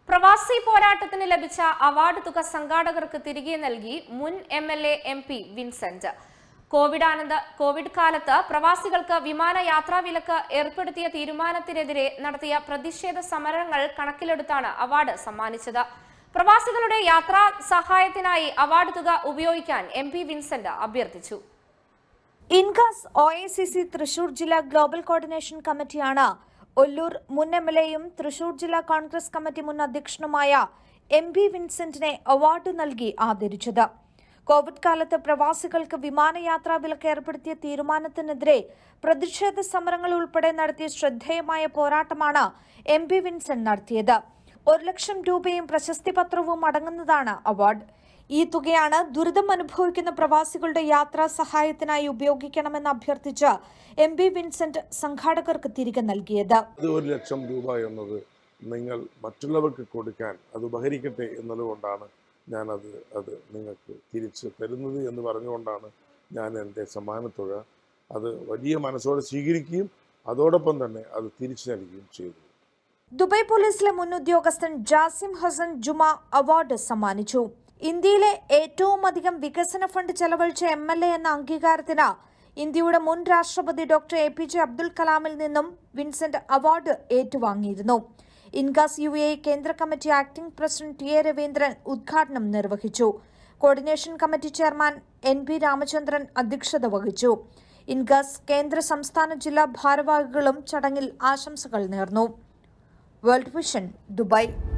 പ്രവാസി പോരാട്ടത്തിന് ലഭിച്ച അവാർഡ് തുക സംഘാടകർക്ക് തിരികെ നൽകി മുൻ M L A M P Vincent കോവിഡാനന്ത കോവിഡ് കാലത്ത് പ്രവാസികൾക്ക് വിമാന യാത്രാ വിലക്ക് ഏർപ്പെടുത്തിയ തീരുമാനത്തിനെതിരെ നടത്തിയ പ്രതിഷേധ സമരങ്ങൾ കണക്കിലെടുത്താണ് അവാർഡ് സമ്മാനിച്ചത് പ്രവാസികളുടെ യാത്രാ സഹായത്തിനായി അവാർഡ് തുക ഉപയോഗിക്കാൻ എം പി വിൻസെന്റ് അഭ്യർത്ഥിച്ചു INCAS O I C C Thrissur ജില്ലാ ഗ്ലോബൽ കോർഡിനേഷൻ കമ്മിറ്റിയാണ് ഒല്ലൂർ മുൻ എം എൽ എയും തൃശൂർ ജില്ലാ കോൺഗ്രസ് കമ്മിറ്റി മുൻ അധ്യക്ഷനുമായ എം പി വിൻസെന്റിനെ അവാർഡ് നൽകി ആദരിച്ചത് കോവിഡ് കാലത്ത് പ്രവാസികൾക്ക് വിമാനയാത്രാ വിലക്ക് ഏർപ്പെടുത്തിയ തീരുമാനത്തിനെതിരെ പ്രതിഷേധ സമരങ്ങൾ ഉൾപ്പെടെ നടത്തിയ ശ്രദ്ധേയമായ പോരാട്ടമാണ് എം പി വിൻസെന്റ് നടത്തിയത് ഒരു ലക്ഷം രൂപയും പ്രശസ്തി പത്രവും അടങ്ങുന്നതാണ് അവാർഡ് ഈ തുകയാണ് ദുരിതം അനുഭവിക്കുന്ന പ്രവാസികളുടെ യാത്രാ സഹായത്തിനായി ഉപയോഗിക്കണമെന്ന് അഭ്യർത്ഥിച്ച് എം പി വിൻസെന്റ് സംഘാടകർക്ക് തിരികെ നൽകിയത് അത് ഒരു ലക്ഷം രൂപ എന്നത് നിങ്ങൾ മറ്റുള്ളവർക്ക് കൊടുക്കാൻ അത് ഉപകരിക്കട്ടെ എന്നതുകൊണ്ടാണ് ഞാനത് അത് നിങ്ങൾക്ക് തിരിച്ച് തരുന്നത് എന്ന് പറഞ്ഞുകൊണ്ടാണ് ഞാൻ എൻ്റെ സമ്മാനത്തുക അത് വലിയ മനസ്സോടെ സ്വീകരിക്കുകയും അതോടൊപ്പം തന്നെ അത് തിരിച്ചു നൽകുകയും ചെയ്തു ദുബായ് പോലീസിലെ മുൻ ഉദ്യോഗസ്ഥൻ ജാസിം ഹസൻ ജുമ അവാർഡ് സമ്മാനിച്ചു ഇന്ത്യയിലെ ഏറ്റവും അധികം വികസന ഫണ്ട് ചെലവഴിച്ച എം എൽ എ എന്ന അംഗീകാരത്തിന് ഇന്ത്യയുടെ മുൻ രാഷ്ട്രപതി doctor A P J Abdul കലാമിൽ നിന്നും വിൻസെന്റ് അവാർഡ് ഏറ്റുവാങ്ങിയിരുന്നു ഇൻകാസ് യു എ കേന്ദ്ര committee acting president T A Raveendran ഉദ്ഘാടനം നിർവഹിച്ചു coordination committee chairman N P Ramachandran അധ്യക്ഷത വഹിച്ചു ഇൻകാസ് കേന്ദ്ര സംസ്ഥാന ജില്ലാ ഭാരവാഹികളും ചടങ്ങിൽ ആശംസകൾ നേർന്നു വേൾഡ് വിഷൻ ദുബായ്